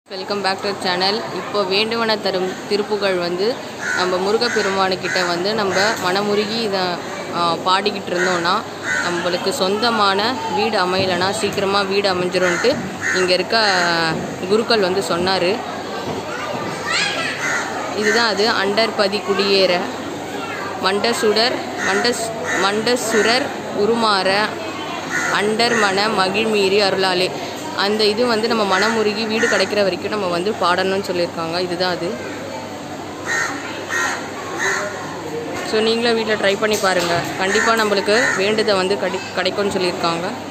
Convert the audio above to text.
welcome back to channel இப்போ வேண்டுவன தரும் திருப்புகழ் வந்து நம்ம முருகப்பெருமானுக்கிட்ட வந்து நம்ம மனமுருகி இதை ஆ, பாடிக்கிட்டு இருந்தோம்னா நம்மளுக்கு சொந்தமான வீடு அமையலைன்னா சீக்கிரமாக வீடு அமைஞ்சிரும்ன்ட்டு இங்கே இருக்க குருக்கள் வந்து சொன்னார் இதுதான் அது அண்டர்பதி குடியேற மண்டசுடர் மண்டஸ் மண்டசுரர் உருமாற அண்டர் மன மகிழ்மீறி அருளாலே அந்த இது வந்து நம்ம மனமுருகி வீடு கிடைக்கிற வரைக்கும் நம்ம வந்து பாடணும்னு சொல்லியிருக்காங்க இதுதான் அது ஸோ நீங்களும் வீட்டில் ட்ரை பண்ணி பாருங்கள் கண்டிப்பாக நம்மளுக்கு வேண்டுதை வந்து கிடை கிடைக்கும்னு சொல்லியிருக்காங்க